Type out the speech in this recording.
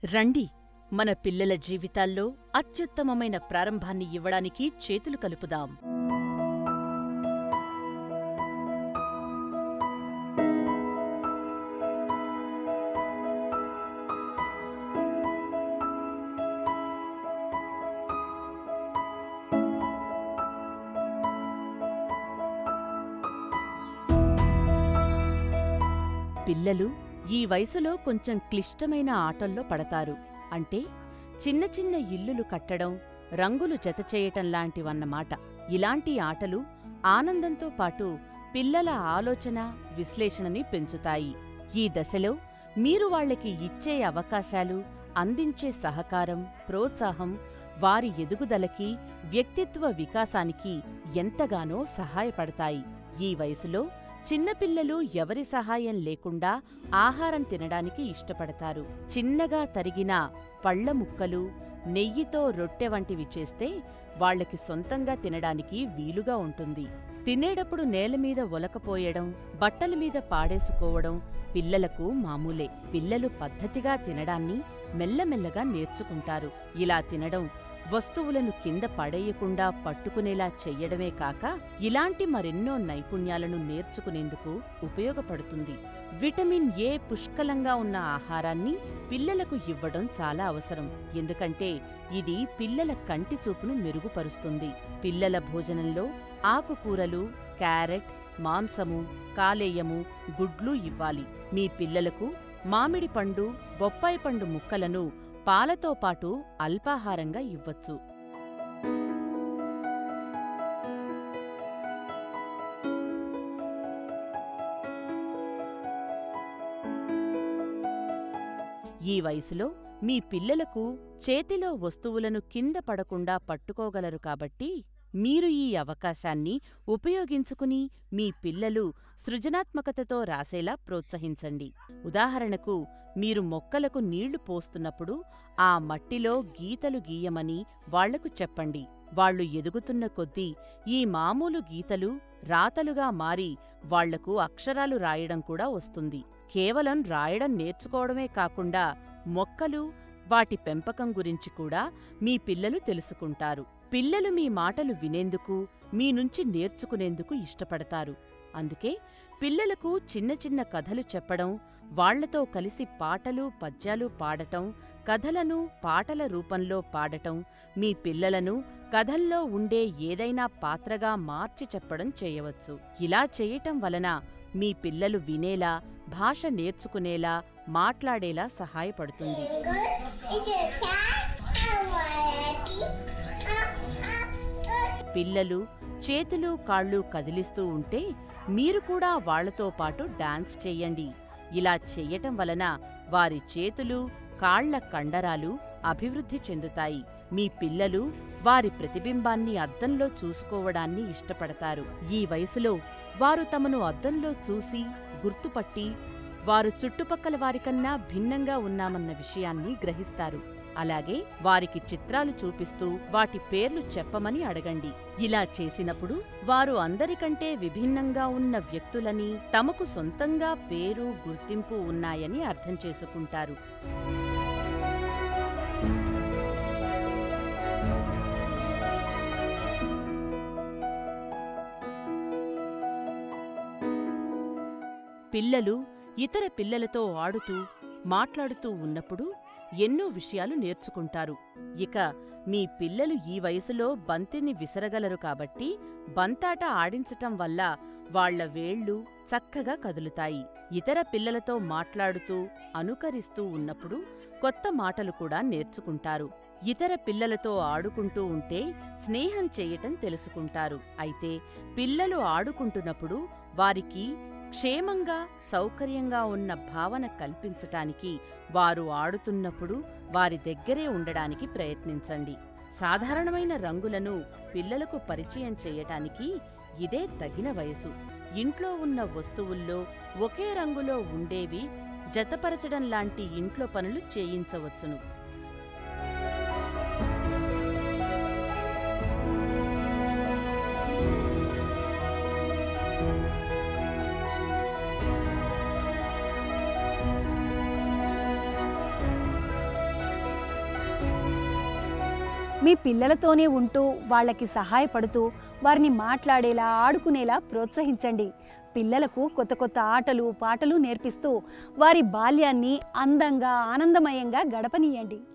రండి మన పిల్లల జీవితాల్లో అత్యుత్తమమైన ప్రారంభాన్ని ఇవ్వడానికి చేతులు కలుపుదాం పిల్లలు ఈ వయసులో కొంచెం క్లిష్టమైన ఆటల్లో పడతారు అంటే చిన్న చిన్న ఇల్లులు కట్టడం రంగులు జతచేయటం లాంటివన్నమాట ఇలాంటి ఆటలు ఆనందంతో పాటు పిల్లల ఆలోచన విశ్లేషణని పెంచుతాయి ఈ దశలో మీరు వాళ్ళకి ఇచ్చే అవకాశాలు అందించే సహకారం ప్రోత్సాహం వారి ఎదుగుదలకి వ్యక్తిత్వ వికాసానికి ఎంతగానో సహాయపడతాయి ఈ వయసులో చిన్నపిల్లలు ఎవరి సహాయం లేకుండా ఆహారం తినడానికి ఇష్టపడతారు చిన్నగా తరిగిన పళ్ల ముక్కలు నెయ్యితో రొట్టె వంటివి చేస్తే వాళ్ళకి సొంతంగా తినడానికి వీలుగా ఉంటుంది తినేటప్పుడు నేలమీద ఒలకపోయడం బట్టల మీద పాడేసుకోవడం పిల్లలకు మామూలే పిల్లలు పద్ధతిగా తినడాన్ని మెల్లమెల్లగా నేర్చుకుంటారు ఇలా తినడం వస్తువులను కింద పడేయకుండా పట్టుకునేలా చెయ్యడమే కాక ఇలాంటి మరెన్నో నైపుణ్యాలను నేర్చుకునేందుకు ఉపయోగపడుతుంది విటమిన్ ఏ పుష్కలంగా ఉన్న ఆహారాన్ని పిల్లలకు ఇవ్వడం చాలా అవసరం ఎందుకంటే ఇది పిల్లల కంటి చూపును మెరుగుపరుస్తుంది పిల్లల భోజనంలో ఆకుకూరలు క్యారెట్ మాంసము కాలేయము గుడ్లు ఇవ్వాలి మీ పిల్లలకు మామిడి పండు బొప్పాయి పండు ముక్కలను పాలతో పాటు అల్పాహారంగా ఇవ్వచ్చు ఈ వయసులో మీ పిల్లలకు చేతిలో వస్తువులను కింద పడకుండా పట్టుకోగలరు కాబట్టి మీరు ఈ అవకాశాన్ని ఉపయోగించుకుని మీ పిల్లలు సృజనాత్మకతతో రాసేలా ప్రోత్సహించండి ఉదాహరణకు మీరు మొక్కలకు నీళ్లు పోస్తున్నప్పుడు ఆ మట్టిలో గీతలు గీయమని వాళ్లకు చెప్పండి వాళ్ళు ఎదుగుతున్న కొద్దీ ఈ మామూలు గీతలు రాతలుగా మారి వాళ్లకు అక్షరాలు రాయడం కూడా వస్తుంది కేవలం రాయడం నేర్చుకోవడమే కాకుండా మొక్కలు వాటి పెంపకం గురించి కూడా మీ పిల్లలు తెలుసుకుంటారు పిల్లలు మీ మాటలు వినేందుకు మీ నుంచి నేర్చుకునేందుకు ఇష్టపడతారు అందుకే పిల్లలకు చిన్న చిన్న కథలు చెప్పడం వాళ్లతో కలిసి పాటలు పద్యాలు పాడటం కథలను పాటల రూపంలో పాడటం మీ పిల్లలను కథల్లో ఉండే ఏదైనా పాత్రగా మార్చి చెప్పడం చేయవచ్చు ఇలా చేయటం వలన మీ పిల్లలు వినేలా భాష నేర్చుకునేలా మాట్లాడేలా సహాయపడుతుంది పిల్లలు చేతులు కాళ్ళు కదిలిస్తూ ఉంటే మీరు కూడా వాళ్లతో పాటు డాన్స్ చెయ్యండి ఇలా చెయ్యటం వలన వారి చేతులు కాళ్ల కండరాలు అభివృద్ధి చెందుతాయి మీ పిల్లలు వారి ప్రతిబింబాన్ని అద్దంలో చూసుకోవడాన్ని ఇష్టపడతారు ఈ వయసులో వారు తమను అద్దంలో చూసి గుర్తుపట్టి వారు చుట్టుపక్కల వారికన్నా భిన్నంగా ఉన్నామన్న విషయాన్ని గ్రహిస్తారు అలాగే వారికి చిత్రాలు చూపిస్తూ వాటి పేర్లు చెప్పమని అడగండి ఇలా చేసినప్పుడు వారు అందరికంటే విభిన్నంగా ఉన్న వ్యక్తులని తమకు సొంతంగా పేరు గుర్తింపు ఉన్నాయని అర్థం చేసుకుంటారు పిల్లలు ఇతర పిల్లలతో ఆడుతూ మాట్లాడుతూ ఉన్నప్పుడు ఎన్నో విషయాలు నేర్చుకుంటారు ఇక మీ పిల్లలు ఈ వయసులో బంతిని విసరగలరు కాబట్టి బంతాట ఆడించటం వల్ల వాళ్ల వేళ్లు చక్కగా కదులుతాయి ఇతర పిల్లలతో మాట్లాడుతూ అనుకరిస్తూ ఉన్నప్పుడు కొత్త మాటలు కూడా నేర్చుకుంటారు ఇతర పిల్లలతో ఆడుకుంటూ ఉంటే స్నేహం చేయటం తెలుసుకుంటారు అయితే పిల్లలు ఆడుకుంటున్నప్పుడు వారికి క్షేమంగా సౌకర్యంగా ఉన్న భావన కల్పించటానికి వారు ఆడుతున్నప్పుడు వారి దగ్గరే ఉండడానికి ప్రయత్నించండి సాధారణమైన రంగులను పిల్లలకు పరిచయం చేయటానికి ఇదే తగిన వయసు ఇంట్లో ఉన్న వస్తువుల్లో ఒకే రంగులో ఉండేవి జతపరచడం లాంటి ఇంట్లో పనులు చేయించవచ్చును మీ పిల్లలతోనే ఉంటూ వాళ్ళకి సహాయపడుతూ వారిని మాట్లాడేలా ఆడుకునేలా ప్రోత్సహించండి పిల్లలకు కొత్త కొత్త ఆటలు పాటలు నేర్పిస్తూ వారి బాల్యాన్ని అందంగా ఆనందమయంగా గడపనీయండి